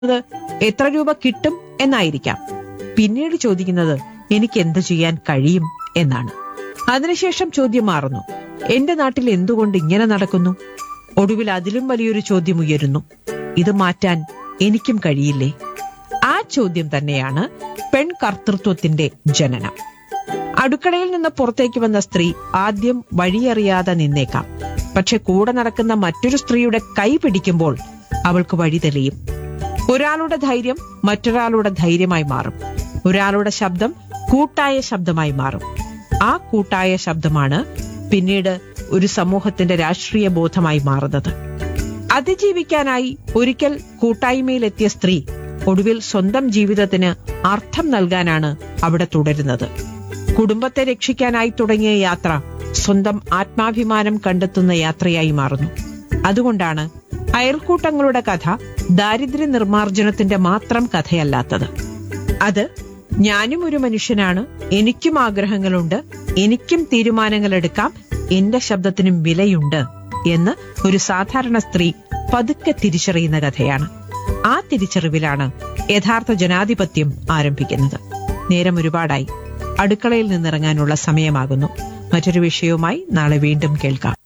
എത്ര രൂപ കിട്ടും എന്നായിരിക്കാം പിന്നീട് ചോദിക്കുന്നത് എനിക്ക് എന്തു ചെയ്യാൻ കഴിയും എന്നാണ് അതിനുശേഷം ചോദ്യം മാറുന്നു എന്റെ നാട്ടിൽ എന്തുകൊണ്ട് ഇങ്ങനെ നടക്കുന്നു ഒടുവിൽ അതിലും വലിയൊരു ചോദ്യം ഉയരുന്നു ഇത് മാറ്റാൻ എനിക്കും കഴിയില്ലേ ആ ചോദ്യം തന്നെയാണ് പെൺകർത്തൃത്വത്തിന്റെ ജനനം അടുക്കളയിൽ നിന്ന് പുറത്തേക്ക് വന്ന സ്ത്രീ ആദ്യം വഴിയറിയാതെ നിന്നേക്കാം പക്ഷെ കൂടെ നടക്കുന്ന മറ്റൊരു സ്ത്രീയുടെ കൈ പിടിക്കുമ്പോൾ അവൾക്ക് വഴി തെളിയും ഒരാളുടെ ധൈര്യം മറ്റൊരാളുടെ ധൈര്യമായി മാറും ഒരാളുടെ ശബ്ദം കൂട്ടായ ശബ്ദമായി മാറും ആ കൂട്ടായ ശബ്ദമാണ് പിന്നീട് ഒരു സമൂഹത്തിന്റെ രാഷ്ട്രീയ ബോധമായി മാറുന്നത് അതിജീവിക്കാനായി ഒരിക്കൽ കൂട്ടായ്മയിലെത്തിയ സ്ത്രീ ഒടുവിൽ സ്വന്തം ജീവിതത്തിന് അർത്ഥം നൽകാനാണ് അവിടെ തുടരുന്നത് കുടുംബത്തെ രക്ഷിക്കാനായി തുടങ്ങിയ യാത്ര സ്വന്തം ആത്മാഭിമാനം കണ്ടെത്തുന്ന യാത്രയായി മാറുന്നു അതുകൊണ്ടാണ് അയൽക്കൂട്ടങ്ങളുടെ കഥ ദാരിദ്ര്യ നിർമ്മാർജ്ജനത്തിന്റെ മാത്രം കഥയല്ലാത്തത് അത് ഞാനും ഒരു മനുഷ്യനാണ് എനിക്കും ആഗ്രഹങ്ങളുണ്ട് എനിക്കും തീരുമാനങ്ങൾ എടുക്കാം എന്റെ ശബ്ദത്തിനും വിലയുണ്ട് എന്ന് ഒരു സാധാരണ സ്ത്രീ പതുക്കെ തിരിച്ചറിയുന്ന കഥയാണ് ആ തിരിച്ചറിവിലാണ് യഥാർത്ഥ ജനാധിപത്യം ആരംഭിക്കുന്നത് നേരം ഒരുപാടായി അടുക്കളയിൽ നിന്നിറങ്ങാനുള്ള സമയമാകുന്നു മറ്റൊരു വിഷയവുമായി നാളെ വീണ്ടും കേൾക്കാം